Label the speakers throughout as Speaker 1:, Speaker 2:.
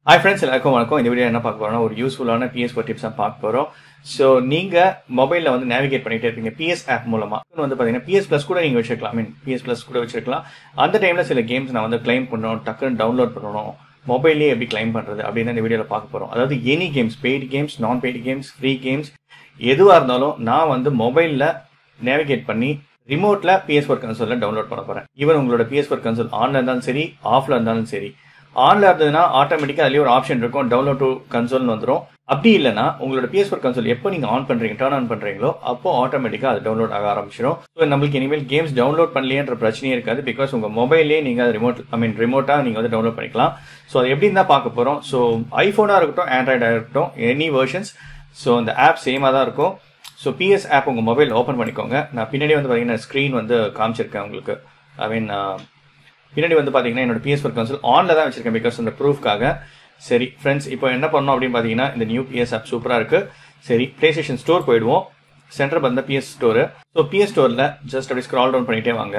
Speaker 1: hi friends எல்லாருக்கும் வணக்கம் இந்த வீடியோ என்ன பார்க்க போறோம்னா ஒரு யூஸ்ஃபுல்லான பிஎஸ் ஃபோர் டிப்ஸ் தான் பார்க்க போறோம் ஸோ நீங்க மொபைல்ல வந்து நேவிகேட் பண்ணிட்டே இருப்பீங்க பிஎஸ் ஆப் மூலமா இன்னும் வந்து பாத்தீங்கன்னா பிஎஸ் பிளஸ் கூட நீங்க வச்சிருக்கலாம் ஐ மீன் பிஎஸ் பிளஸ் கூட வச்சிருக்கலாம் அந்த டைம்ல சில கேம்ஸ் நான் வந்து கிளைம் பண்ணணும் டக்குன்னு டவுன்லோட் பண்ணணும் மொபைல்லேயே எப்படி கிளைம் பண்றது அப்படின்னு இந்த வீடியோல பார்க்க போறோம் அதாவது எனி கேம்ஸ் பெய்டு கேம்ஸ் நான் பெய்டு கேம்ஸ் ஃப்ரீ கேம்ஸ் எதுவா இருந்தாலும் நான் வந்து மொபைல்ல நேவிகேட் பண்ணி ரிமோட்ல பிஎஸ் ஃபோர் கன்சோல்ல டவுன்லோட் பண்ண போறேன் ஈவன் உங்களோட பிஎஸ் ஃபோர் கன்சோல் ஆன்ல இருந்தாலும் சரி ஆஃப்ல இருந்தாலும் சரி ஆன்ல இருந்ததுன்னா ஆட்டோமேட்டிக்கா அதுலயே ஒரு ஆப்ஷன் இருக்கும் டவுன்லோட் டு கன்சோல்னு வந்துடும் அப்படி இல்லைன்னா உங்களோட பிஎஸ் ஃபோர் கன்சோல் எப்போ நீங்க ஆன் பண்றீங்க டர்ன் ஆன் பண்றீங்களோ அப்போ ஆட்டோமேட்டிக்கா அது டவுன்லோட் ஆக ஆரம்பிச்சிடும் ஸோ நம்மளுக்கு இனிமேல் கேம்ஸ் டவுன்லோட் பண்ணலையன்ற பிரச்சனையே இருக்காது பிகாஸ் உங்க மொபைல்லேயே நீங்க அது ரிமோட் ஐ மீன் ரிமோட்டா நீங்க வந்து டவுன்லோட் பண்ணிக்கலாம் ஸோ அது எப்படின்னு தான் பார்க்க போறோம் ஸோ ஐபோனா இருக்கட்டும் ஆண்ட்ராய்டா இருக்கட்டும் எனி வெர்ஷன்ஸ் ஸோ அந்த ஆப் சேமா தான் இருக்கும் ஸோ பிஎஸ் ஆப் உங்கள் மொபைல் ஓப்பன் பண்ணிக்கோங்க நான் பின்னாடி வந்து பார்த்தீங்கன்னா ஸ்க்ரீன் வந்து காமிச்சிருக்கேன் உங்களுக்கு ஐ மீன் பின்னாடி வந்து பார்த்தீங்கன்னா என்னோட பிஎஸ் ஃபோர் கன்சோல் ஆனில் தான் வச்சிருக்கேன் பிகாஸ் அந்த ப்ரூஃப்காக சரி ஃப்ரெண்ட்ஸ் இப்போ என்ன பண்ணோம் அப்படின்னு பார்த்தீங்கன்னா இந்த நியூ பிஎஸ் ஆப் சூப்பராக இருக்கு சரி பிளே ஸ்டேஷன் ஸ்டோர் போயிடுவோம் சென்டர் வந்து பிஎஸ் ஸ்டோரு ஸோ பிஎஸ் ஸ்டோரில் ஜஸ்ட் அப்படி ஸ்க்ரால் டவுன் பண்ணிட்டே வாங்க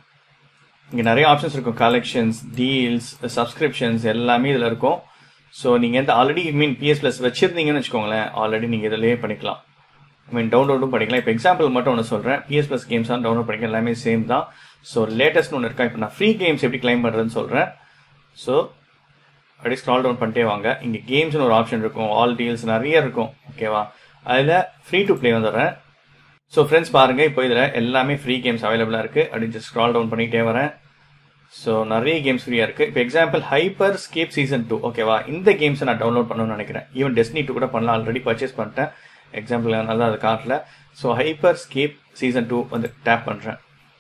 Speaker 1: இங்கே நிறைய ஆப்ஷன்ஸ் இருக்கும் கலெக்ஷன்ஸ் டீல்ஸ் சப்ஸ்கிரிப்ஷன்ஸ் எல்லாமே இதில் இருக்கும் ஸோ நீங்கள் எந்த ஆல்ரெடி மீன் பிஎஸ் ப்ளஸ் வச்சிருந்தீங்கன்னு வச்சுக்கோங்களேன் ஆல்ரெடி நீங்கள் இதிலேயே பண்ணிக்கலாம் ஐ மீன் டவுன்லோடும் பண்ணிக்கலாம் இப்போ எக்ஸாம்பிள் மட்டும் ஒன்று சொல்கிறேன் பிஎஸ் ப்ளஸ் கேம்ஸ் தான் டவுன்லோட் பண்ணிக்கலாம் எல்லாமே சேம் தான் ஸோ லேட்டஸ்ட் ஒன்று இருக்கா இப்போ நான் ஃப்ரீ கேம்ஸ் எப்படி கிளைம் பண்ணுறதுன்னு சொல்கிறேன் ஸோ அப்படியே ஸ்க்ரால் டவுன் பண்ணிட்டே வாங்க இங்கே கேம்ஸ்னு ஒரு ஆப்ஷன் இருக்கும் ஆல் டீல்ஸ் நிறைய இருக்கும் ஓகேவா அதில் ஃப்ரீ டு ப்ளே வந்துடுறேன் ஸோ ஃப்ரெண்ட்ஸ் பாருங்கள் இப்போ இதில் எல்லாமே ஃப்ரீ கேம்ஸ் அவைலபிளாக இருக்குது அப்படி ஜஸ்ட் ஸ்க்ரால் டவுன் பண்ணிகிட்டே வரேன் ஸோ நிறைய கேம்ஸ் ஃப்ரீயாக இருக்குது இப்போ example Hyper Scape season two ஓகேவா இந்த கேம்ஸை நான் டவுன்லோட் பண்ணணும்னு நினைக்கிறேன் ஈவன் டெஸ்னி டூ கூட பண்ணலாம் ஆல்ரெடி பர்ச்சேஸ் பண்ணிட்டேன் எக்ஸாம்பிள் நல்லா அது காட்டல so Hyper Scape season two வந்து டேப் பண்ணுறேன்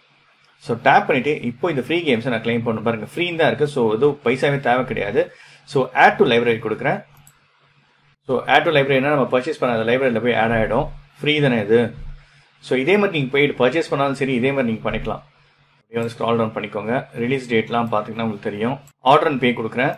Speaker 1: ஸோ டேப் பண்ணிட்டு இப்போ இந்த ஃப்ரீ கேம்ஸை நான் கிளைம் பண்ண பாருங்க ஃப்ரீ தான் இருக்கு ஸோ எதுவும் பைசாவே தேவை கிடையாது ஸோ ஆட் டு லைப்ரரி கொடுக்குறேன் ஸோ ஆட் டு லைப்ரரினா நம்ம பர்ச்சேஸ் பண்ண அந்த லைப்ரரியில் போய் ஆட் ஆகிடும் ஃப்ரீ தானே இது ஸோ இதே மாதிரி நீங்கள் போயிட்டு பர்ச்சேஸ் பண்ணாலும் சரி இதே மாதிரி நீங்கள் பண்ணிக்கலாம் அப்படியே வந்து ஸ்க்ரால் டவுன் பண்ணிக்கோங்க ரிலீஸ் டேட்லாம் பார்த்தீங்கன்னா உங்களுக்கு தெரியும் ஆர்டர் அண்ட் பே கொடுக்குறேன்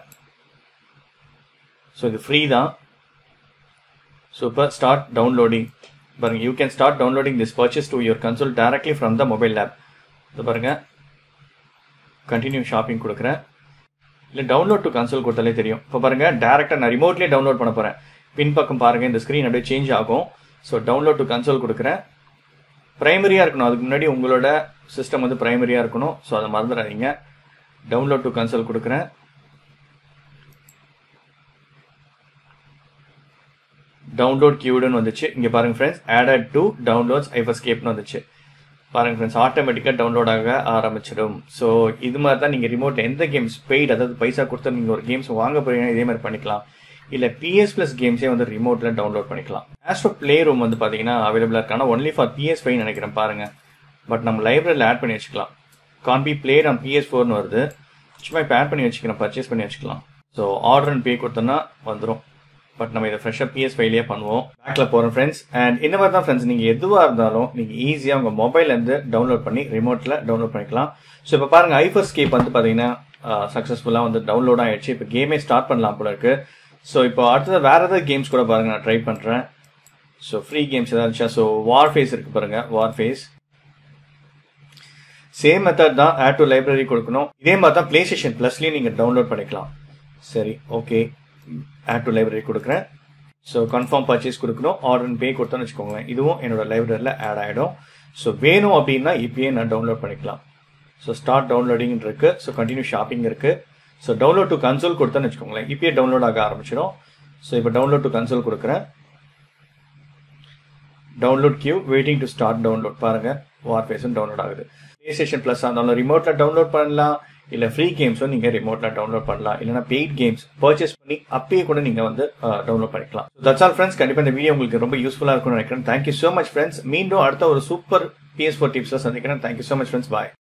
Speaker 1: ஸோ இது ஃப்ரீ தான் சூப்பர் ஸ்டார்ட் டவுன்லோடிங் பாருங்க you can start downloading this purchase to your console directly from the mobile app இது பாருங்க கண்டினியூ ஷாப்பிங் கொடுக்குறேன் இல்லை டவுன்லோட் டு கன்சோல் கொடுத்தாலே தெரியும் இப்போ பாருங்க டேரெக்டாக நான் ரிமோட்லேயே டவுன்லோட் பண்ண போகிறேன் பின்பக்கம் பாருங்க இந்த ஸ்க்ரீன் அப்படியே சேஞ்ச் ஆகும் ஸோ டவுன்லோட் டு கன்சோல் கொடுக்குறேன் ப்ரைமரியாக இருக்கணும் அதுக்கு முன்னாடி உங்களோட சிஸ்டம் வந்து ப்ரைமரியாக இருக்கணும் ஸோ அதை மறந்துடாதீங்க டவுன்லோட் டு கன்சோல் கொடுக்குறேன் டவுன்லோட் கியூடுன்னு வந்துச்சு இங்கே பாருங்க ஃப்ரெண்ட்ஸ் ஆடட் டு டவுன்லோட்ஸ் ஐஃபஸ்கேப்னு வந்துச்சு பாருங்க ஃப்ரெண்ட்ஸ் ஆட்டோமேட்டிக்காக டவுன்லோட் ஆக ஆரம்பிச்சிடும் ஸோ இது மாதிரி தான் நீங்கள் ரிமோட் எந்த கேம்ஸ் பெய்ட் அதாவது பைசா கொடுத்து நீங்கள் ஒரு கேம்ஸ் வாங்க போறீங்கன்னா இதே மாதிரி பண்ணிக்கலாம் இல்லை பிஎஸ் பிளஸ் கேம்ஸே வந்து ரிமோட்டில் டவுன்லோட் பண்ணிக்கலாம் ஆஸ்ட்ரோ பிளே ரூம் வந்து பார்த்தீங்கன்னா அவைலபிளாக இருக்கு ஆனால் ஒன்லி ஃபார் பிஎஸ் ஃபைவ் நினைக்கிறேன் பாருங்க பட் நம்ம லைப்ரரியில் ஆட் பண்ணி வச்சுக்கலாம் can be played on PS ஃபோர்னு வருது சும்மா இப்போ ஆட் பண்ணி வச்சுக்கிறேன் பர்ச்சேஸ் பண்ணி வச்சுக்கலாம் ஸோ ஆர்டர் அண்ட் பே கொடுத்தோன்னா வந்துடும் பட் நம்ம இதை ஃப்ரெஷ்ஷாக பிஎஸ் ஃபைவ்லேயே பண்ணுவோம் பேக்கில் போகிறோம் ஃப்ரெண்ட்ஸ் அண்ட் இந்த மாதிரி தான் ஃப்ரெண்ட்ஸ் நீங்கள் எதுவாக இருந்தாலும் நீங்கள் ஈஸியாக உங்கள் மொபைல்லேருந்து டவுன்லோட் பண்ணி ரிமோட்டில் டவுன்லோட் பண்ணிக்கலாம் ஸோ இப்போ பாருங்கள் ஐஃபர் ஸ்கேப் வந்து பார்த்தீங்கன்னா சக்ஸஸ்ஃபுல்லாக வந்து டவுன்லோட் ஆகிடுச்சு இப்போ கேமே ஸ்டார்ட் பண்ணலாம் போல இருக்கு ஸோ இப்போ அடுத்தது வேற ஏதாவது கேம்ஸ் கூட பாருங்க நான் ட்ரை பண்ணுறேன் ஸோ ஃப்ரீ கேம்ஸ் ஏதாவது இருந்துச்சா ஸோ வார் ஃபேஸ் இருக்கு பாருங்க வார் ஃபேஸ் சேம் மெத்தட் தான் ஆட் டு லைப்ரரி கொடுக்கணும் இதே மாதிரி தான் பிளே ஸ்டேஷன் ப்ளஸ்லேயும் நீங்கள் டவுன்லோட் பண்ணிக்கலாம் சரி ஓகே ஆட் டு லைப்ரரி கொடுக்குறேன் ஸோ கன்ஃபார்ம் பர்ச்சேஸ் கொடுக்கணும் ஆர்டர் பே கொடுத்தோன்னு வச்சுக்கோங்களேன் இதுவும் என்னோட லைப்ரரியில் ஆட் ஆகிடும் ஸோ வேணும் அப்படின்னா இப்பயே நான் டவுன்லோட் பண்ணிக்கலாம் ஸோ ஸ்டார்ட் டவுன்லோடிங் இருக்கு ஸோ கண்டினியூ ஷாப்பிங் இருக்கு ஸோ டவுன்லோட் டு கன்சோல் கொடுத்தோன்னு வச்சுக்கோங்களேன் இப்பயே டவுன்லோட் ஆக ஆரம்பிச்சிடும் ஸோ இப்போ டவுன்லோட் டு கன்சோல் கொடுக்குறேன் download queue waiting to start download பாருங்க வார் ஃபேஸும் டவுன்லோட் ஆகுது பிளே ஸ்டேஷன் ப்ளஸ் இருந்தாலும் ரிமோட்ல டவுன்லோட் பண்ணலாம் இல்ல ஃப்ரீ கேம்ஸும் நீங்க ரிமோட்ல டவுன்லோட் பண்ணலாம் இல்லைனா பெய்ட் கேம்ஸ் பர்ச்சேஸ் பண்ணி அப்பயே கூட நீங்க வந்து டவுன்லோட் பண்ணிக்கலாம் தட்ஸ் ஆல் ஃப்ரெண்ட்ஸ் கண்டிப்பா இந்த வீடியோ உங்களுக்கு ரொம்ப யூஸ்ஃபுல்லா இருக்கும்னு நினைக்கிறேன் தேங்க்யூ சோ மச் ஃப்ரெண்ட்ஸ் மீண்டும் அடுத்த ஒரு சூப்பர் பிஎஸ் ஃபோர் டிப்ஸ் சந்திக்கிறேன் தேங்க்யூ சோ மச் ஃப்ரெண்ட்ஸ் பாய்